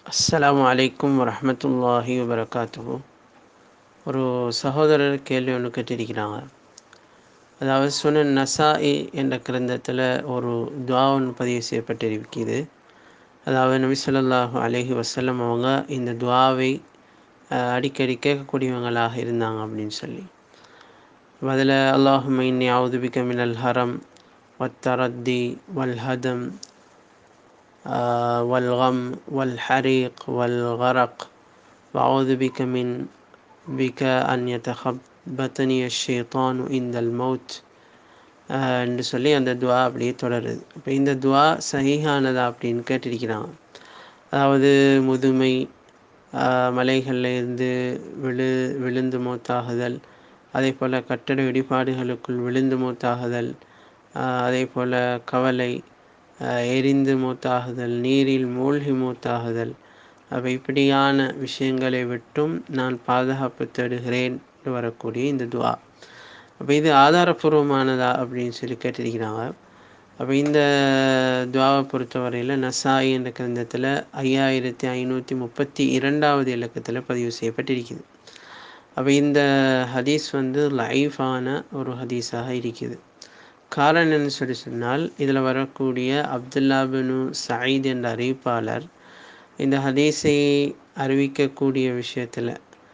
அஸ்ஸலாமு அலைக்கும் வரஹ்மத்துல்லாஹி வபரகாத்துஹு ஒரு சகோதரர் கேள்வி ஒன்று கேட்டிருக்கிறாங்க அதாவது சுனன் நசாஇ என்ற கிரந்தத்தில் ஒரு துவா ஒன்று பதிவு செய்யப்பட்டிருக்கிறது அதாவது நபி ஸல்லல்லாஹு அலைஹி வஸல்லம் அவங்க இந்த துவாவை அஹ், அடிக்கடி கேட்கக்கூடியவங்களாக இருந்தாங்க அப்படின்னு சொல்லி அதில் அல்லாஹும் இன்னி அவுதுபிக்க மினல் ஹரம் வத்தரத்தி வல்ஹதம் آه، والغم والحريق والغرق وأعوذ بك من بك أن يتخبطني الشيطان عند الموت ஆஹ் என்று சொல்லி அந்த துவா அப்படியே தொடருது இப்போ இந்த துவா சஹீஹானதா அப்படின்னு கேட்டிருக்கிறாங்க அதாவது முதுமை ஆஹ் மலைகள்ல இருந்து விழு விழுந்து மூத்தாகுதல் அதே போல் கட்டட இடிபாடுகளுக்குள் விழுந்து மூத்தாகுதல் ஆஹ் அதே போல் கவலை ஆஹ் எரிந்து மூத்தாகுதல் நீரில் மூழ்கி மூத்தாகுதல் அப்போ இப்படியான விஷயங்களை விட்டும் நான் பாதுகாப்பு தேடுகிறேன் என்று வரக்கூடிய இந்த துவா அப்போ இது ஆதாரபூர்வமானதா அப்படின்னு சொல்லி கேட்டிருக்கிறாங்க அப்போ இந்த துவாவை பொறுத்தவரையில் நசாயி என்ற கிரந்தத்தில் ஐயாயிரத்தி ஐநூற்றி முப்பத்தி இரண்டாவது இலக்கத்தில் பதிவு செய்யப்பட்டிருக்குது அப்போ இந்த ஹதீஸ் வந்து லைஃபான ஒரு ஹதீஸாக இருக்குது காரணம் என்னன்னு சொல்லி சொன்னால் இதில் வரக்கூடிய அப்துல்லா பினு சயீத் என்ற அறிவிப்பாளர் இந்த ஹதீஸை அறிவிக்கக்கூடிய விஷயத்தில்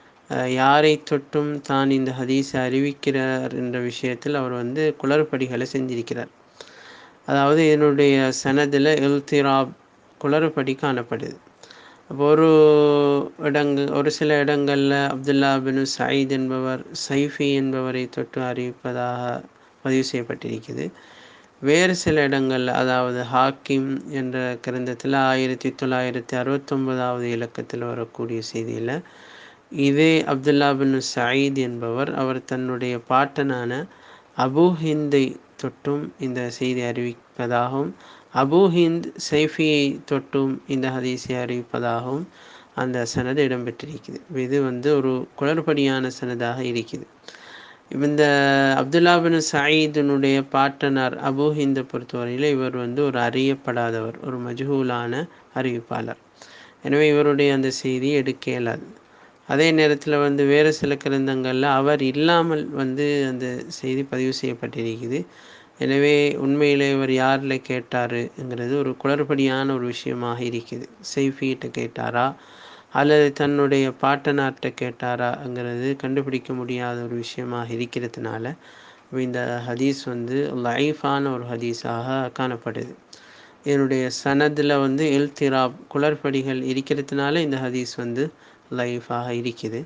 யாரை தொட்டும் தான் இந்த ஹதீஸை அறிவிக்கிறார் என்ற விஷயத்தில் அவர் வந்து குளறுபடிகளை செஞ்சிருக்கிறார் அதாவது இதனுடைய சனதில் இல்திராப் குளறுபடி காணப்படுது அப்போ ஒரு இடங்கு ஒரு சில இடங்களில் அப்துல்லா பின் சயீத் என்பவர் சைஃபி என்பவரை தொட்டு அறிவிப்பதாக பதிவு செய்யப்பட்டிருக்குது வேறு சில இடங்களில் அதாவது ஹாக்கிம் என்ற கிரந்தத்தில் ஆயிரத்தி தொள்ளாயிரத்தி அறுபத்தொன்பதாவது இலக்கத்தில் வரக்கூடிய செய்தியில் இதே அப்துல்லா பின் சயீத் என்பவர் அவர் தன்னுடைய பாட்டனான அபு ஹிந்தை தொட்டும் இந்த செய்தி அறிவிப்பதாகவும் அபு ஹிந்த் சைஃபியை தொட்டும் இந்த ஹதீஸை அறிவிப்பதாகவும் அந்த சனது இடம்பெற்றிருக்குது இது வந்து ஒரு குளறுபடியான சனதாக இருக்குது இந்த அப்துல்லா பின் சயீதினுடைய பாட்டனார் அபு ஹிந்தை பொறுத்தவரையில் இவர் வந்து ஒரு அறியப்படாதவர் ஒரு மஜ்ஹூலான அறிவிப்பாளர் எனவே இவருடைய அந்த செய்தி எடுக்க இயலாது அதே நேரத்தில் வந்து வேறு சில கிரந்தங்களில் அவர் இல்லாமல் வந்து அந்த செய்தி பதிவு செய்யப்பட்டிருக்குது எனவே உண்மையிலே இவர் யாரில் கேட்டாருங்கிறது ஒரு குளறுபடியான ஒரு விஷயமாக இருக்குது செய்ஃபிகிட்ட கேட்டாரா அல்லது தன்னுடைய பாட்டனார்கிட்ட கேட்டாராங்கிறது கண்டுபிடிக்க முடியாத ஒரு விஷயமாக இருக்கிறதுனால இந்த ஹதீஸ் வந்து லைஃபான ஒரு ஹதீஸாக காணப்படுது இதனுடைய சனதில் வந்து எல்திராப் குளறுபடிகள் இருக்கிறதுனால இந்த ஹதீஸ் வந்து லைஃபாக இருக்குது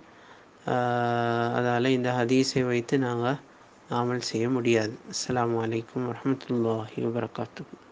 அதால் இந்த ஹதீஸை வைத்து நாங்கள் அமல் செய்ய முடியாது அஸ்ஸலாமு அலைக்கும் வரஹ்மத்துல்லாஹி வபரகாத்துஹு